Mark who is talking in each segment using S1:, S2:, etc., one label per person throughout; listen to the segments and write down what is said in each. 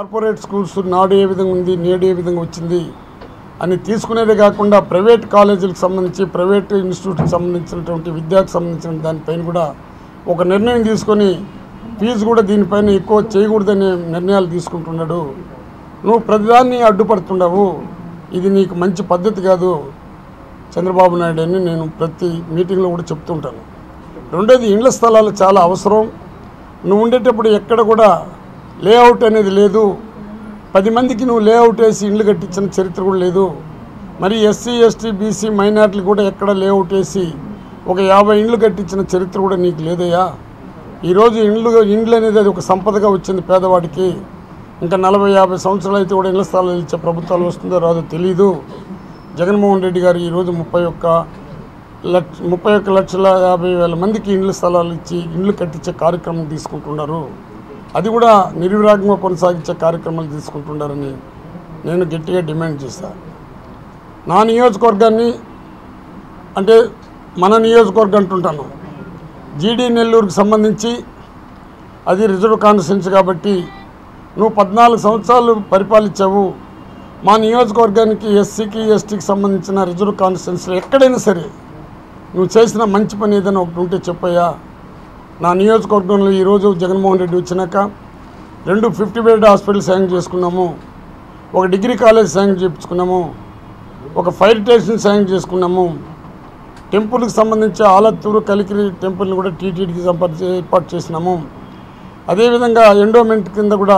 S1: corporate schools నాడు ఏ విధంగా ఉంది నేడు ఏ విధంగా వచ్చింది అని తీసుకునేదే కాకుండా ప్రైవేట్ కాలేజీలకు సంబంధించి ప్రైవేట్ ఇన్స్టిట్యూట్కి సంబంధించినటువంటి విద్యకు సంబంధించిన దానిపైన కూడా ఒక నిర్ణయం తీసుకొని ఫీజు కూడా దీనిపైన ఎక్కువ చేయకూడదనే నిర్ణయాలు తీసుకుంటున్నాడు నువ్వు ప్రతిదాన్ని అడ్డుపడుతున్నావు ఇది నీకు మంచి పద్ధతి కాదు చంద్రబాబు నాయుడు అని నేను ప్రతి మీటింగ్లో కూడా చెప్తుంటాను రెండోది ఇండ్ల స్థలాలు చాలా అవసరం నువ్వు ఉండేటప్పుడు ఎక్కడ కూడా లేఅవుట్ అనేది లేదు పది మందికి నువ్వు లేఅవుట్ వేసి ఇండ్లు కట్టించిన చరిత్ర కూడా లేదు మరి ఎస్సీ ఎస్టీ బీసీ మైనార్టీలు కూడా ఎక్కడ లేఅవుట్ వేసి ఒక యాభై ఇండ్లు కట్టించిన చరిత్ర కూడా నీకు లేదయ్యా ఈరోజు ఇండ్లు ఇండ్లు అనేది అది ఒక సంపదగా వచ్చింది పేదవాడికి ఇంకా నలభై యాభై సంవత్సరాలు అయితే కూడా ఇళ్ల స్థలాలు ఇచ్చే ప్రభుత్వాలు వస్తుందో రాదో తెలీదు జగన్మోహన్ రెడ్డి గారు ఈరోజు ముప్పై ఒక్క లక్ష ముప్పై ఒక్క లక్షల యాభై వేల మందికి ఇండ్ల స్థలాలు ఇచ్చి ఇండ్లు కట్టించే కార్యక్రమం తీసుకుంటున్నారు అది కూడా నిర్విరాగంగా కొనసాగించే కార్యక్రమాలు తీసుకుంటున్నారని నేను గట్టిగా డిమాండ్ చేశాను నా నియోజకవర్గాన్ని అంటే మన నియోజకవర్గం అంటుంటాను జీడీ నెల్లూరుకు సంబంధించి అది రిజర్వ్ కాన్స్టిట్యున్సీ కాబట్టి నువ్వు పద్నాలుగు సంవత్సరాలు పరిపాలించావు మా నియోజకవర్గానికి ఎస్సీకి ఎస్టీకి సంబంధించిన రిజర్వ్ కాన్స్టిట్యున్సీలో ఎక్కడైనా సరే నువ్వు చేసిన మంచి పని ఏదైనా ఒకటి ఉంటే చెప్పయ్యా నా నియోజకవర్గంలో ఈరోజు జగన్మోహన్ రెడ్డి వచ్చినాక రెండు ఫిఫ్టీ బెడ్ హాస్పిటల్ శాంక్షన్ చేసుకున్నాము ఒక డిగ్రీ కాలేజ్ శాంక్షన్ చేయించుకున్నాము ఒక ఫైర్ స్టేషన్ శాంక్షన్ చేసుకున్నాము టెంపుల్కి సంబంధించి ఆలత్తూరు కలికిరి టెంపుల్ని కూడా టీటీడీకి సంపర్క ఏర్పాటు చేసినాము అదేవిధంగా ఎండోమెంట్ కింద కూడా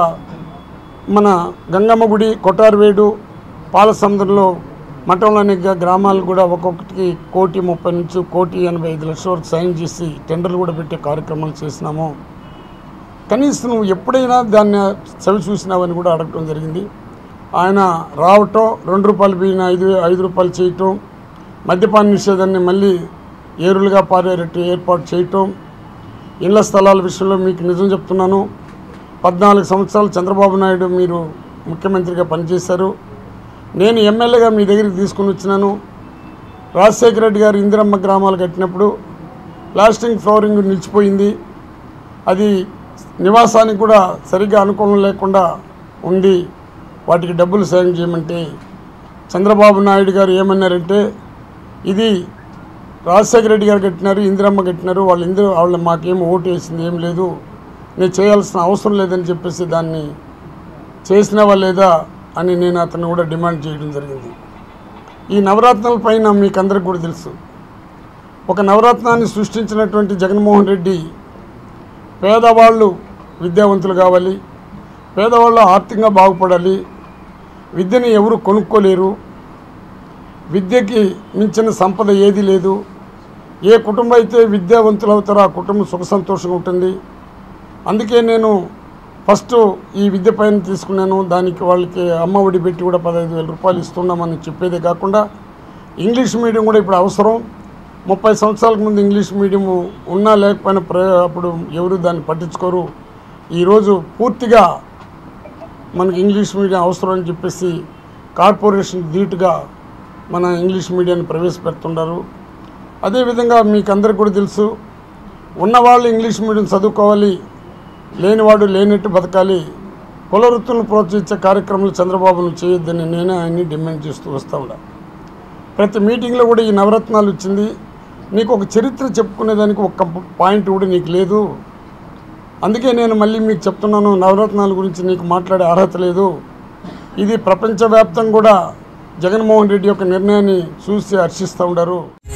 S1: మన గంగమ్మ గుడి కొట్టారువేడు పాలసముద్రంలో మఠంలోని గ- గ్రామాలు కూడా ఒక్కొక్కటికి కోటి ముప్పై నుంచి కోటి ఎనభై ఐదు లక్షల వరకు సైన్ చేసి టెండర్లు కూడా పెట్టే కార్యక్రమాలు చేసినాము కనీసం నువ్వు ఎప్పుడైనా దాన్ని చవి చూసినావని కూడా అడగటం జరిగింది ఆయన రావటం రెండు రూపాయలు బియ్యం ఐదు ఐదు రూపాయలు చేయటం మద్యపాన నిషేధాన్ని మళ్ళీ ఏరులుగా పారేటట్టు ఏర్పాటు చేయటం ఇళ్ల స్థలాల విషయంలో మీకు నిజం చెప్తున్నాను పద్నాలుగు సంవత్సరాలు చంద్రబాబు నాయుడు మీరు ముఖ్యమంత్రిగా పనిచేశారు నేను ఎమ్మెల్యేగా మీ దగ్గరికి తీసుకుని వచ్చినాను రాజశేఖర రెడ్డి గారు ఇందిరమ్మ గ్రామాలు కట్టినప్పుడు ప్లాస్టింగ్ ఫ్లోరింగ్ నిలిచిపోయింది అది నివాసానికి కూడా సరిగ్గా అనుకూలం లేకుండా ఉండి వాటికి డబ్బులు సాయం చేయమంటే చంద్రబాబు నాయుడు గారు ఏమన్నారంటే ఇది రాజశేఖర రెడ్డి గారు కట్టినారు ఇందిరమ్మ కట్టినారు వాళ్ళు ఇందిర వాళ్ళు మాకేం ఓటు వేసింది ఏం లేదు నేను చేయాల్సిన అవసరం లేదని చెప్పేసి దాన్ని చేసినావా లేదా అని నేను అతను కూడా డిమాండ్ చేయడం జరిగింది ఈ నవరత్నాల పైన మీకు అందరికి కూడా తెలుసు ఒక నవరత్నాన్ని సృష్టించినటువంటి జగన్మోహన్ రెడ్డి పేదవాళ్ళు విద్యావంతులు కావాలి పేదవాళ్ళు ఆర్థికంగా బాగుపడాలి విద్యని ఎవరు కొనుక్కోలేరు విద్యకి మించిన సంపద ఏది లేదు ఏ కుటుంబం అయితే విద్యావంతులు అవుతారో ఆ కుటుంబం సుఖ సంతోషంగా ఉంటుంది అందుకే నేను ఫస్ట్ ఈ విద్య పైన తీసుకున్నాను దానికి వాళ్ళకి అమ్మ ఒడి పెట్టి కూడా పదహైదు వేల రూపాయలు ఇస్తున్నామని చెప్పేదే కాకుండా ఇంగ్లీష్ మీడియం కూడా ఇప్పుడు అవసరం ముప్పై సంవత్సరాలకు ముందు ఇంగ్లీష్ మీడియం ఉన్నా లేకపోయినా ప్ర అప్పుడు ఎవరు దాన్ని పట్టించుకోరు ఈరోజు పూర్తిగా మనకి ఇంగ్లీష్ మీడియం అవసరం అని చెప్పేసి కార్పొరేషన్ ధీటుగా మన ఇంగ్లీష్ మీడియాన్ని ప్రవేశపెడుతున్నారు అదేవిధంగా మీకు అందరికి కూడా తెలుసు ఉన్నవాళ్ళు ఇంగ్లీష్ మీడియం చదువుకోవాలి లేనివాడు లేనట్టు బతకాలి కుల వృత్తులను ప్రోత్సహించే కార్యక్రమాలు చంద్రబాబును చేయొద్దని నేనే ఆయన్ని డిమాండ్ చేస్తూ వస్తూ ఉన్నా ప్రతి మీటింగ్లో కూడా ఈ నవరత్నాలు వచ్చింది నీకు ఒక చరిత్ర చెప్పుకునేదానికి ఒక్క పాయింట్ కూడా నీకు లేదు అందుకే నేను మళ్ళీ మీకు చెప్తున్నాను నవరత్నాల గురించి నీకు మాట్లాడే అర్హత లేదు ఇది ప్రపంచవ్యాప్తంగా కూడా జగన్మోహన్ రెడ్డి యొక్క నిర్ణయాన్ని చూసి హర్షిస్తూ ఉండరు